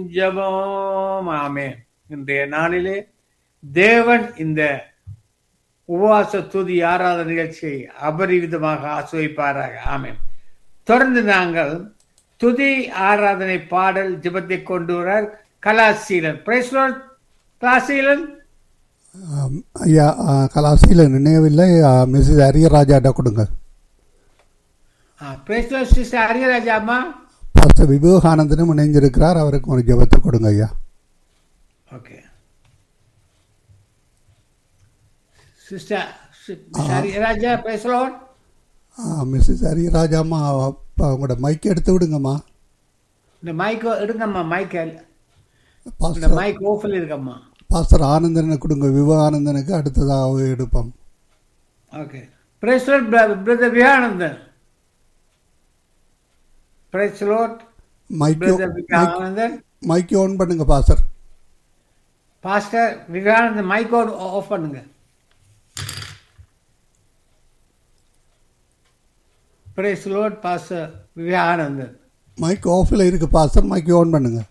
ஜெபம் ஆமே இன்றைய நாளிலே தேவன் இந்த உபவாச துதி ஆராத நிகழ்ச்சியை அபரிவிதமாக ஆசிரியப்பாராக ஆமென் தொடர்ந்து நாங்கள் துதி ஆராதனை பாடல் ஜெபத்தை கொண்டு வரார் கலாசீலன் பிரைஸ்லோட் கலாசீலன் ஆம், ஐயா ஆ, கலாசியில் நினைவில்லை ஆ, மிஸ்ஸஸ் அரியராஜாட்ட கொடுங்க பிரைஸ்லோட் சிஸ்டர் அரியராஜா அம்மா பாஸ்டர் விவேகானந்தனும் இணைஞ்சிருக்கிறார் அவருக்கு ஒரு ஜெபத்தை கொடுங்க ஐயா ஓகே சிஸ்டர் அரியராஜா பிரைஸ்லோட் ஆ, மிஸ்ஸஸ் அரியராஜாம்மா அப்ப அவங்களோட மைக் எடுத்து விடுங்கம்மா இந்த மைக் எடுங்கம்மா மைக் இந்த பாஸ்டர் மைக் ஓஃபில் இருக்கம்மா பாஸ்டர் ஆனந்தனை கொடுங்க விவேகானந்தனுக்கு அடுத்ததாக எடுப்போம் okay praise Lord brother Vivekanandan praise Lord mic brother Vivekanandan mic on பண்ணுங்க pastor pastor Vivekanandan mic off பண்ணுங்க பிரைஸ்லோட் பாஸ்டர் விவேகானந்தன் மைக் ஆஃபில் இருக்கு பாஸ்டர் மைக் ஆன் பண்ணுங்க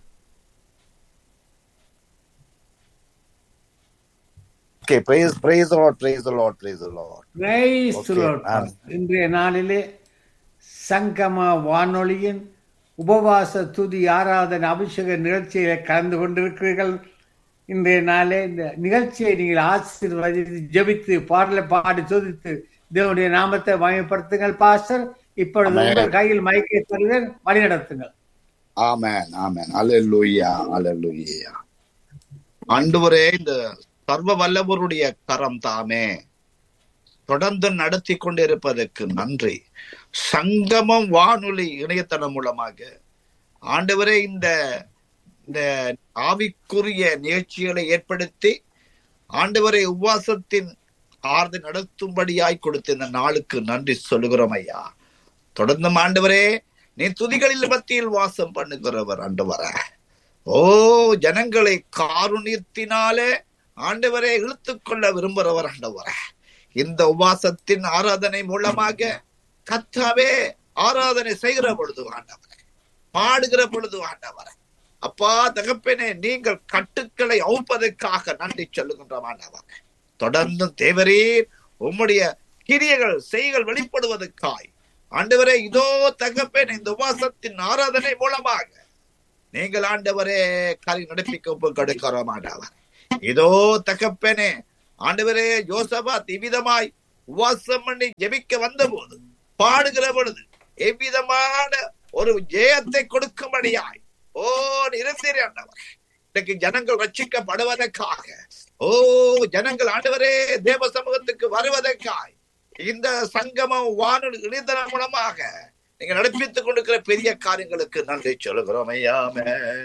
Okay, praise, praise the Lord, praise the Lord, praise the Lord. Praise the Okay, Lord. amen. இன்றைய நாளிலே சங்கம வானொலியின் உபவாச துதி ஆராதனை அபிஷேக நிகழ்ச்சியில கலந்து கொண்டிருக்கிறீர்கள் இன்றைய நாளே இந்த நிகழ்ச்சியை நீங்கள் ஆசீர்வதித்து ஜெபித்து பாடலை பாடி துதித்து தேவனுடைய நாமத்தை மயப்படுத்துங்கள் பாஸ்டர் இப்பொழுது Amen. உங்கள் கையில் மைக்கை தருவேன் வழி நடத்துங்கள் Amen, amen. Hallelujah, hallelujah. ஆண்டவரே இந்த சர்வ வல்லவருடைய கரம் தாமே தொடர்ந்து நடத்தி கொண்டிருப்பதற்கு நன்றி சங்கமம் வானொலி இணையதளம் மூலமாக ஆண்டவரே இந்த இந்த ஆவிக்குரிய நிகழ்ச்சிகளை ஏற்படுத்தி ஆண்டவரை உபவாசத்தின் ஆர்ந்து நடத்தும்படியாய் கொடுத்த இந்த நாளுக்கு நன்றி சொல்லுகிறோம் ஐயா தொடர்ந்து ஆண்டவரே நீ துதிகளில் மத்தியில் வாசம் பண்ணுகிறவர் ஆண்டவரே ஓ ஜனங்களை காருண்யத்தினாலே ஆண்டவரே இழுத்துக்கொள்ள விரும்புகிறவர் ஆண்டவரே இந்த உபாசத்தின் ஆராதனை மூலமாக கத்தாவே ஆராதனை செய்கிற பொழுது ஆண்டவரே பாடுகிற பொழுது ஆண்டவரே அப்பா தகப்பனே நீங்கள் கட்டுக்களை அவுப்பதற்காக நன்றி சொல்லுகின்ற ஆண்டவரே தொடர்ந்து தேவரீர் உம்முடைய கிரியைகள் செய்கள் வெளிப்படுவதற்காய் ஆண்டவரே இதோ தகப்பேன் இந்த உபாசத்தின் ஆராதனை மூலமாக நீங்கள் ஆண்டவரே கலை நடப்பிக்க ஒப்பு கொடுக்கிறோம் ஆண்டவர் இதோ தகப்பனே ஆண்டவரே யோசபா இவ்விதமாய் உபாசம் பண்ணி ஜெபிக்க வந்தபோது பாடுகிற பொழுது எவ்விதமான ஒரு ஜெயத்தை கொடுக்கும்படியாய் ஓ நிரந்தரி ஆண்டவர் இன்றைக்கு ஜனங்கள் ரட்சிக்கப்படுவதற்காக ஓ ஜனங்கள் ஆண்டவரே தேவ சமூகத்துக்கு வருவதற்காய் இந்த சங்கமம் வானொலி இணையதளம் மூலமாக நீங்க நடப்பித்துக் கொண்டிருக்கிற பெரிய காரியங்களுக்கு நன்றி சொல்லுகிறோம் ஐயாமே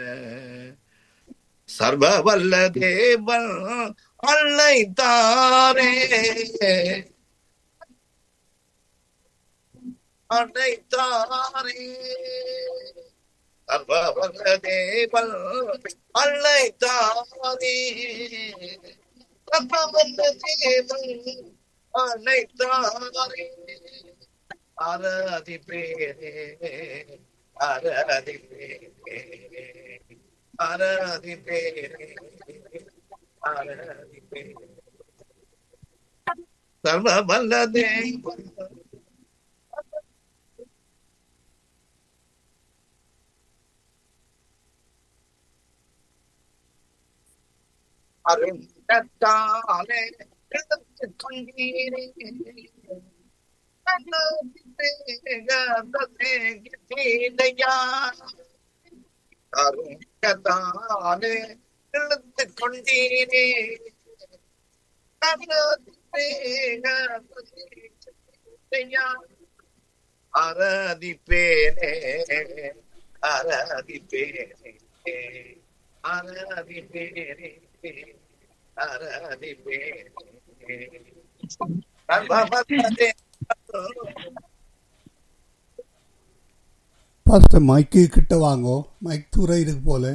சர்வ வல்ல தேவன் அழைத்தாரே அழைத்தாரே சர்வ வல்ல தேவன் அழைத்தாரே சர்வ வல்ல தேவன் அழைத்தாரே ஆராதிப்பேனே ஆராதிப்பேனே ஆராதிப்பேனே ஆராதிப்பேனே சர்வ வல்ல தேவன் அருந்தத்தாலே எடுத்துக் கொண்டீரே அருங்கதானே இழுத்துக் கொண்டீரே ஆராதிப்பேனே ஆராதிப்பேனே ஆராதிப்பேனே ஆராதிப்பேனே சர்வவல்லதே பாஸ்டர் மைக்கு கிட்ட வாங்கோ மைக் தூர இருக்கு போல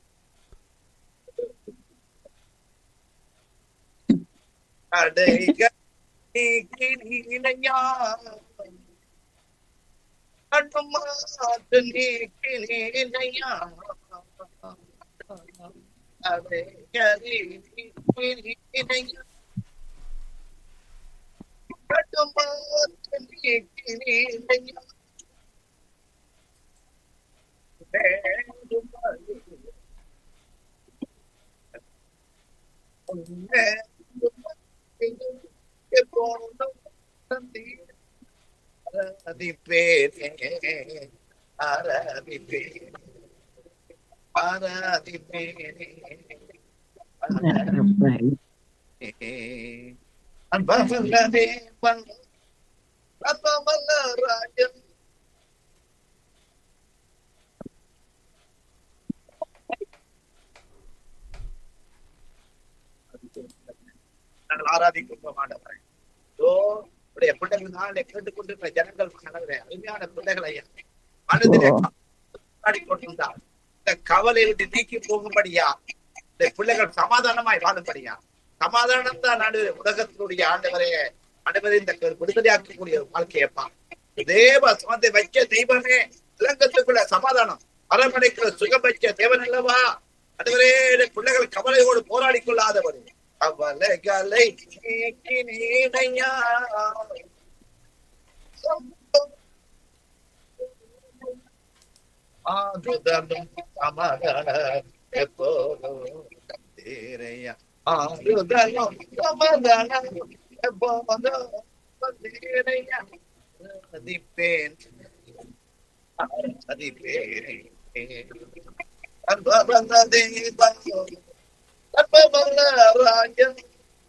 அடைக நீக்கினையா கட்டுமாத்து நீக்கினையா ஆராதிப்பேனே ஆராதிப்பேனே ஆராதிப்பேனே அன்பமல்ல தேவன் அன்பமல்ல ராஜன் நாங்கள் ஆராதிக்கும் ஆண்டவர்கள் ஓ உடைய பிள்ளைகள் நாளை கேட்டுக்கொண்டிருக்கிற ஜனங்கள் கணவரே அருமையான பிள்ளைகள் ஐயா மனதிலே கொண்டாடி கொண்டிருந்தார் இந்த கவலை விட்டு நீக்கி போகும்படியா இந்த பிள்ளைகள் சமாதானமாய் வாழும்படியா சமாதானம் தான் நாடு உலகத்தினுடைய ஆண்டவரே ஆண்டவரே இந்த விடுதலையாக்கக்கூடிய ஒரு வாழ்க்கையப்பா தேவ சுமத்தை வைக்க தெய்வமே உலகத்துக்குள்ள சமாதானம் அரண்மனைக்குள்ள சுகம் வைக்க தேவன் அல்லவா ஆண்டவரே இந்த பிள்ளைகள் கவலையோடு போராடி கொள்ளாதவர் கவலைகளை நீக்கினீனையா ஆறுதலும் சமாதானம் எப்போதும் தந்தீரையா. ஆறுதலும் சமாதானம் எப்போதும் தந்தீரையா. ஆராதிப்பேன் ஆராதிப்பேன். அன்பவல்ல தெய்வம், அன்பவல்ல ராஜன்.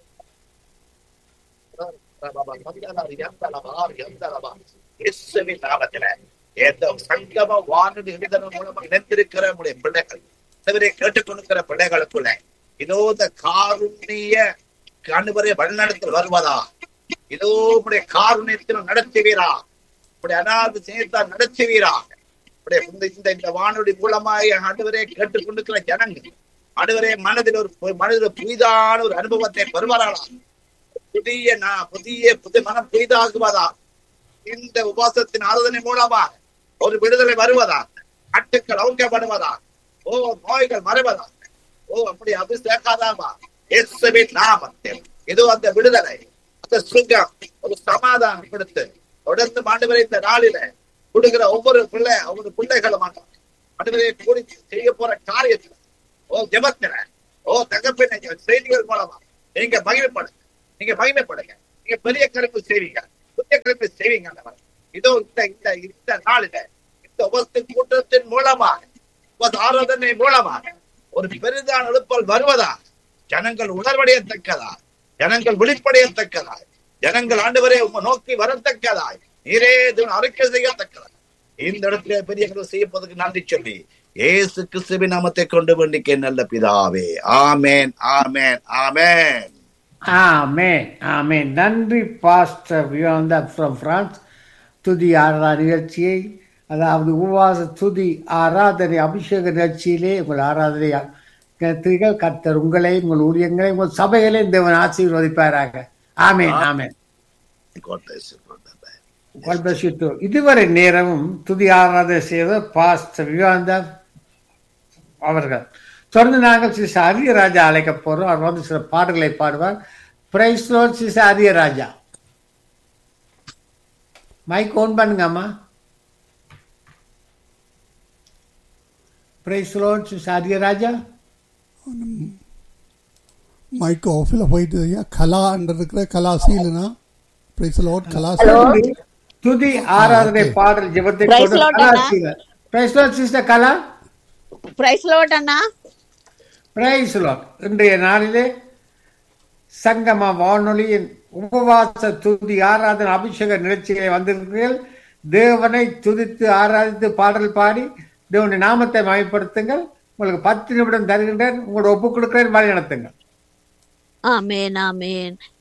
இயேசுவின் நாமத்தில இந்த சங்கம வானொலி எழுதன மூலமா இணைந்திருக்கிற நம்முடைய பிள்ளைகள் இவரை கேட்டுக்கொண்டிருக்கிற பிள்ளைகளுக்குள்ள இதோ இந்த காருண்ய அனுபவரை வழிநடத்தில் வருவதா இதோ உடைய காருண்யத்தில் நடத்துவீரா உடைய அனாத சேர்த்தால் நடத்துவீரா உடைய இந்த இந்த இந்த வானொலி மூலமாய் ஆண்டவரே கேட்டுக்கொண்டிருக்கிற ஜனங்கள் ஆண்டவரே மனதில் ஒரு மனதில் புதிதான ஒரு அனுபவத்தை பெறுவார்களா புதிய நான் புதிய புதிய மனம் புதிதாகுவதா இந்த உபாசத்தின் ஆராதனை மூலமா ஒரு விடுதலை வருவதா கட்டுக்கள் அவுக்கப்படுவதா ஓ நோய்கள் மறைவதா ஓ அப்படி அபிஷேகாதாமா இயேசுவின் நாமத்தில் இது அந்த விடுதலை அந்த சுகம் ஒரு சமாதானம் கொடுத்து தொடர்ந்து ஆண்டவரை இந்த நாளில கொடுக்கிற ஒவ்வொரு பிள்ளை ஒவ்வொரு பிள்ளைகளும் ஆண்டவரை கூடி செய்ய போற காரியத்துல ஓ ஜெபத்துல ஓ தகப்பின செய்திகள் மூலமா நீங்க மகிமைப்படுங்க நீங்க மகிமைப்படுங்க நீங்க பெரிய கருப்பு செய்வீங்க புதிய கருப்பு செய்வீங்க ஆண்டவர். இதோ இந்த இந்த இந்த நாளில இந்த உபத்து கூட்டத்தின் மூலமாக உப ஆராதனை மூலமாக ஒரு பெரிதான எழுப்பல் வருவதா ஜனங்கள் உணர்வடையத்தக்கதா ஜனங்கள் வெளிப்படையத்தக்கதா ஜனங்கள் ஆண்டவரே உங்க நோக்கி வரத்தக்கதாய் நீரே இதுவும் அறிக்கை செய்யத்தக்கதா இந்த இடத்துல பெரிய கருவு செய்யப்போதுக்கு நன்றி சொல்லி ஏசு கிறிஸ்துவின் நாமத்தை கொண்டு வேண்டிக்க நல்ல பிதாவே ஆமேன் ஆமேன் ஆமேன் ஆமென் ஆமென் நன்றி பாஸ்டர் வியோந்தா ஃப்ரம் பிரான்ஸ் துதி ஆராதனை நிகழ்ச்சியை அதாவது உபவாச துதி ஆராதனை அபிஷேக நிகழ்ச்சியிலே உங்கள் ஆராதனை நடத்துகிறீர்கள் கர்த்தர் உங்களை உங்கள் ஊழியங்களை உங்கள் சபைகளை தேவன் ஆசீர்வதிப்பாராக ஆமென் ஆமென் God bless you, brother. God bless you too. இதுவரை நேரமும் துதி ஆராதனை செய்த பாஸ்டர் விவேகானந்தா அவர்கள் தொடர்ந்து நாங்கள் சிச அரியராஜா அழைக்க போறோம் அவர் வந்து சில பாடல்களை பாடுவார் praise Lord sis Ariyaraja mic on பண்ணுங்க அம்மா praise Lord sis Ariyaraja mic ஆஃபில் போயிட்டு ஐயா கலான்ற இருக்கிற கலாசீலனா பிரைஸ் லார்ட் கலாசீல துதி- துதி ஆராதனை பாடல் ஜெபத்தை Praise Lord, அண்ணா. Praise Lord sister Kala praise Lord அண்ணா பிரைஸ் லார்ட் இன்றைய நாளிலே சங்கம வானொலியின் உபவாச துதி ஆராதனை அபிஷேக நிகழ்ச்சிகளை வந்திருக்கிறீர்கள் தேவனை துதித்து ஆராதித்து பாடல் பாடி தேவனுடைய நாமத்தை மயப்படுத்துங்கள் உங்களுக்கு பத்து நிமிடம் தருகின்றேன் உங்களோட ஒப்புக் கொடுக்கிறேன் வழி நடத்துங்கள் ஆமேன் ஆமேன்